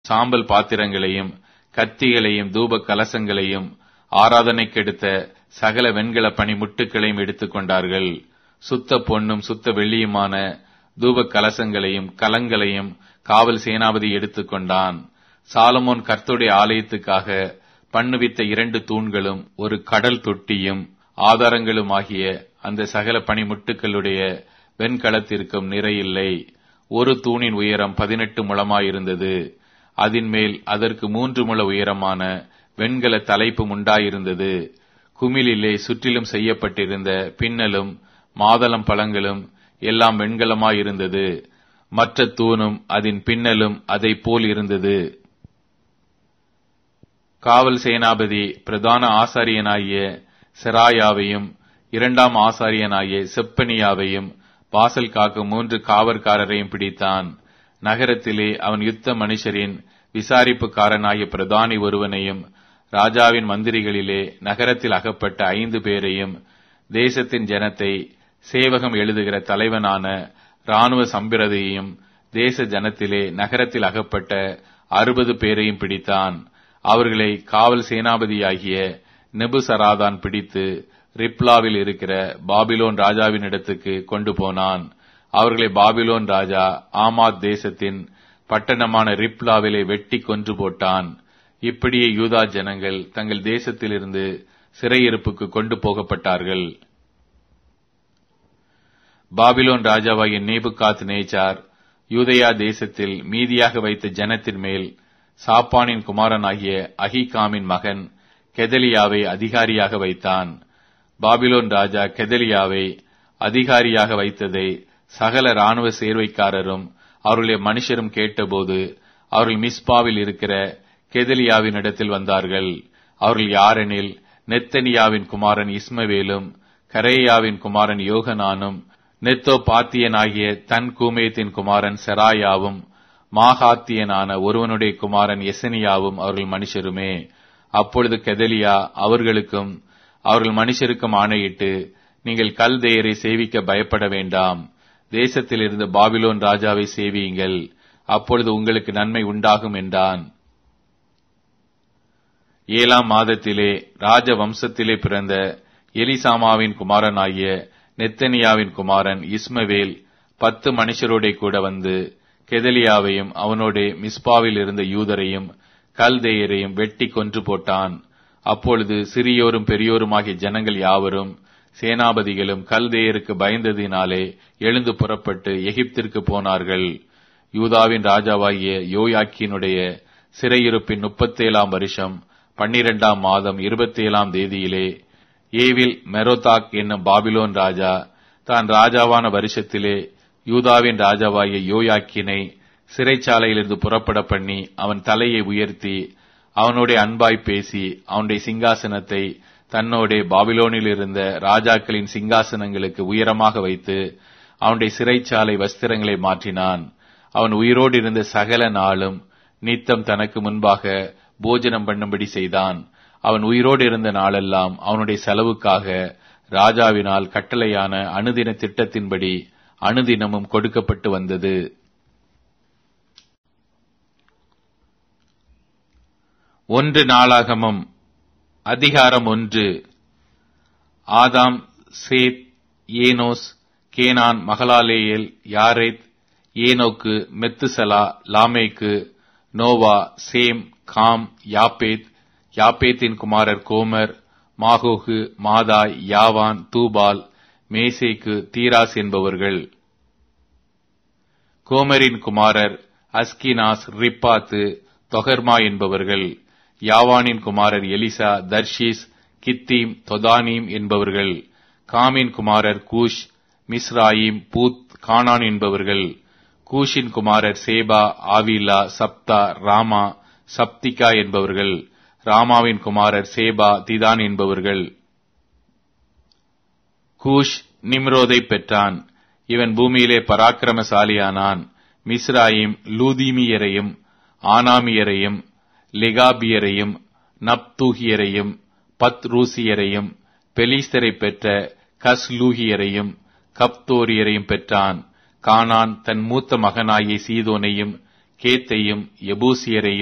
சாம்பல் பாத்திரங்களையும் கத்திகளையும் தூப கலசங்களையும் ஆராதனைக்கெடுத்த சகல வெண்கல பனிமுட்டுகளையும் எடுத்துக் கொண்டார்கள் சுத்த பொன்னும் சுத்த வெள்ளியுமான தூப கலசங்களையும் கலங்களையும் காவல் சேனாபதி எடுத்துக் கொண்டான் சாலமோன் கர்த்தருடைய ஆலயத்துக்காக பண்ணுவித்த இரண்டு தூண்களும் ஒரு கடல் தொட்டியும் ஆதாரங்களும் ஆகிய அந்த சகல பனிமுட்டுக்களுடைய வெண்கலத்திற்கும் நிறையில்லை ஒரு தூணின் உயரம் பதினெட்டு முழமாயிருந்தது அதின் மேல் அதற்கு மூன்று முழ உயரமான வெண்கல தலைப்பும் உண்டாயிருந்தது குமிழிலே சுற்றிலும் செய்யப்பட்டிருந்த பின்னலும் மாதளம் பழங்களும் எல்லாம் வெண்கலமாயிருந்தது மற்ற தூணும் அதன் பின்னலும் அதை போல் இருந்தது காவல் சேனாபதி பிரதான ஆசாரியனாகிய செராயாவையும் இரண்டாம் ஆசாரியனாகிய செப்பனியாவையும் வாசல் காக்கும் மூன்று காவற்காரரையும் பிடித்தான் நகரத்திலே அவன் யுத்த மனுஷரின் விசாரிப்புக்காரனாகிய பிரதானி ஒருவனையும் ராஜாவின் மந்திரிகளிலே நகரத்தில் அகப்பட்ட ஐந்து பேரையும் தேசத்தின் ஜனத்தை சேவகம் எழுதுகிற தலைவனான இராணுவ சம்பிரதியையும் தேச ஜனத்திலே நகரத்தில் அகப்பட்ட அறுபது பேரையும் பிடித்தான் அவர்களை காவல் சேனாபதியாகிய நெபுசராதான் பிடித்து ரிப்லாவில் இருக்கிற பாபிலோன் ராஜாவின் இடத்துக்கு கொண்டு போனான் அவர்களை பாபிலோன் ராஜா ஆமாத் தேசத்தின் பட்டணமான ரிப்லாவிலே வெட்டி கொன்று போட்டான் இப்படியே யூதா ஜனங்கள் தங்கள் தேசத்திலிருந்து சிறையிருப்புக்கு கொண்டு போகப்பட்டார்கள் பாபிலோன் ராஜாவாகிய நேபுகாத் நேச்சார் யூதயா தேசத்தில் மீதியாக வைத்த ஜனத்தின் மேல் சாப்பானின் குமாரனாகிய அகிகாமின் மகன் கெதலியாவை அதிகாரியாக வைத்தான் பாபிலோன் ராஜா கெதலியாவை அதிகாரியாக வைத்ததை சகல இராணுவ சேர்வைக்காரரும் அவர்களுடைய மனுஷரும் கேட்டபோது அவர்கள் மிஸ்பாவில் இருக்கிற கெதலியாவின் இடத்தில் வந்தார்கள் அவர்கள் யாரெனில் நெத்தனியாவின் குமாரன் இஸ்மவேலும் கரேயாவின் குமாரன் யோகனானும் நெத்தோ பாத்தியனாகிய தன் கூமேத்தின் குமாரன் செராயாவும் மாகாத்தியனான ஒருவனுடைய குமாரன் எசனியாவும் அவர்கள் மனுஷருமே அப்பொழுது கெதலியா அவர்களுக்கும் அவர்கள் மனுஷருக்கும் ஆணையிட்டு நீங்கள் கல்தேயரை சேவிக்க பயப்பட வேண்டாம் தேசத்திலிருந்து பாபிலோன் ராஜாவை சேவியுங்கள் அப்பொழுது உங்களுக்கு நன்மை உண்டாகும் என்றான் ஏழாம் மாதத்திலே ராஜ வம்சத்திலே பிறந்த எலிசாமாவின் குமாரனாகிய நெத்தனியாவின் குமாரன் இஸ்மவேல் பத்து மனுஷரோட கூட வந்து கெதலியாவையும் அவனோட மிஸ்பாவில் இருந்த யூதரையும் கல்தேயரையும் வெட்டி கொன்று போட்டான் அப்பொழுது சிறியோரும் பெரியோருமாகிய ஜனங்கள் யாவரும் சேனாபதிகளும் கல்தேயருக்கு பயந்ததினாலே எழுந்து புறப்பட்டு எகிப்திற்கு போனார்கள் யூதாவின் ராஜாவாகிய யோயாக்கினுடைய சிறையிருப்பின் முப்பத்தேழாம் வருஷம் பன்னிரெண்டாம் மாதம் இருபத்தேழாம் தேதியிலே ஏவில் மெரோதாக் என்னும் பாபிலோன் ராஜா தான் ராஜாவான வருஷத்திலே யூதாவின் ராஜாவாகிய யோயாக்கினை சிறைச்சாலையிலிருந்து புறப்பட பண்ணி அவன் தலையை உயர்த்தி அவனுடைய அன்பாய் பேசி அவனுடைய சிங்காசனத்தை தன்னோட பாபிலோனில் இருந்த ராஜாக்களின் சிங்காசனங்களுக்கு உயரமாக வைத்து அவனுடைய சிறைச்சாலை வஸ்திரங்களை மாற்றினான் அவன் உயிரோடு இருந்த சகல நாளும் நித்தம் தனக்கு முன்பாக போஜனம் பண்ணும்படி செய்தான் அவன் உயிரோடு இருந்த நாளெல்லாம் அவனுடைய செலவுக்காக ராஜாவினால் கட்டளையான அணுதின திட்டத்தின்படி அணுதினமும் கொடுக்கப்பட்டு வந்தது ஒன்று நாளாகமம் அதிகாரம் ஒன்று ஆதாம் சேத் ஏனோஸ் கேனான் மகலாலேயல் யாரேத் ஏனோக்கு மெத்துசலா லாமேக்கு நோவா சேம் காம் யாப்பேத் யாப்பேத்தின் குமாரர் கோமர் மாகோகு மாதாய் யாவான் தூபால் மேசேக்கு தீராஸ் என்பவர்கள் கோமரின் குமாரர் அஸ்கினாஸ் ரிப்பாத்து தொகர்மா என்பவர்கள் யாவானின் குமாரர் எலிசா தர்ஷீஸ் கித்தீம் தொதானீம் என்பவர்கள் காமின் குமாரர் கூஷ் மிஸ்ராயிம் பூத் கானான் என்பவர்கள் கூஷின் குமாரர் சேபா ஆவிலா சப்தா ராமா சப்திகா என்பவர்கள் ராமாவின் குமாரர் சேபா திதான் என்பவர்கள் கூஷ் நிம்ரோதை பெற்றான் இவன் பூமியிலே பராக்கிரமசாலியானான் மிஸ்ராயிம் லூதீமியரையும் ஆனாமியரையும் லெகாபியரையும் நப்தூகியரையும் பத்ரூசியரையும் பெலிஸ்தரை பெற்ற கஸ்லூகியரையும் கப்தோரியரையும் பெற்றான் கானான் தன் மூத்த மகனாகிய சீதோனையும் கேத்தையும் எபூசியரையும்